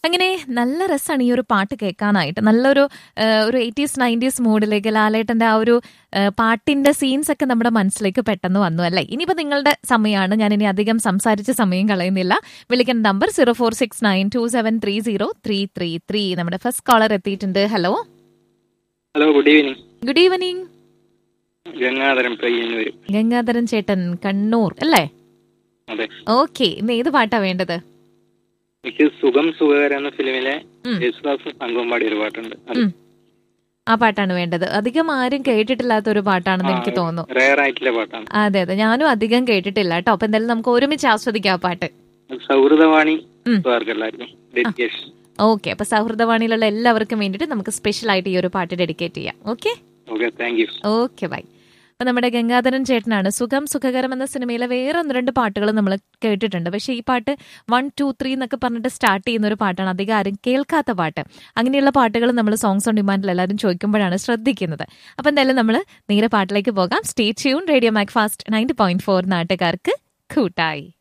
അങ്ങനെ നല്ല രസമാണ് ഈ ഒരു പാട്ട് കേൾക്കാനായിട്ട് നല്ലൊരു ആ, ഒരു എയ്റ്റീസ് നയൻറ്റീസ് മൂഡിലേക്ക് ലാലേട്ടന്റെ ആ ഒരു ആ, പാട്ടിന്റെ സീൻസ് ഒക്കെ നമ്മുടെ മനസ്സിലേക്ക് പെട്ടെന്ന് വന്നു അല്ലേ ഇനിയിപ്പോ നിങ്ങളുടെ സമയമാണ് ഞാൻ ഇനി അധികം സംസാരിച്ച സമയം കളയുന്നില്ല വിളിക്കുന്ന number zero four six nine two seven three zero three three three നമ്മുടെ ഫസ്റ്റ് കോളർ എത്തിയിട്ടുണ്ട് hello hello good evening good evening Gangadharan Payyanur Gangadharan ചേട്ടൻ കണ്ണൂർ അല്ലേ അതെ ഓക്കെ ഇന്ന് ഏത് പാട്ടാ വേണ്ടത് എനിക്ക് സുഖം സുഖകര എന്ന ഫിലിമിലെ ഉം. യേശുദാസും സംഘവും പാടിയ ഒരു പാട്ടുണ്ട് അത് ഉം. ആ പാട്ടാണ് വേണ്ടത് അധികം ആരും കേട്ടിട്ടില്ലാത്ത ഒരു പാട്ടാണെന്ന് എനിക്ക് തോന്നുന്നു റയർ ആയിട്ടുള്ള പാട്ടാണ് അതെ അതെ ഞാനും അധികം കേട്ടിട്ടില്ല കേട്ടോ അപ്പൊ എന്തായാലും നമുക്ക് ഒരുമിച്ച് ആസ്വദിക്കാം ആ പാട്ട് അത് സൗഹൃദവാണി ഉം. എല്ലാവർക്കും ഡെഡിക്കേഷൻ ഓക്കെ അപ്പൊ സൗഹൃദവാണിയിലുള്ള എല്ലാവർക്കും വേണ്ടിയിട്ട് നമുക്ക് സ്പെഷ്യൽ ആയിട്ട് ഈ ഒരു പാട്ട് ഡെഡിക്കേറ്റ് ചെയ്യാം okay okay thank you okay bye അപ്പൊ നമ്മുടെ ഗംഗാധരൻ ചേട്ടനാണ് സുഖം സുഖകരം എന്ന സിനിമയിലെ വേറെ ഒന്ന് രണ്ട് പാട്ടുകൾ നമ്മൾ കേട്ടിട്ടുണ്ട് പക്ഷേ ഈ പാട്ട് വൺ ടു ത്രീ എന്നൊക്കെ പറഞ്ഞിട്ട് സ്റ്റാർട്ട് ചെയ്യുന്ന ഒരു പാട്ടാണ് അധികം ആരും കേൾക്കാത്ത പാട്ട് അങ്ങനെയുള്ള പാട്ടുകൾ നമ്മൾ സോങ്സ് ഓൺ ഡിമാൻഡിൽ എല്ലാവരും ചോദിക്കുമ്പോഴാണ് ശ്രദ്ധിക്കുന്നത് അപ്പൊ എന്തായാലും നമ്മൾ നേരെ പാട്ടിലേക്ക് പോകാം stay tune radio Mac fast ninety point four നാട്ടുകാർക്ക് കൂട്ടായി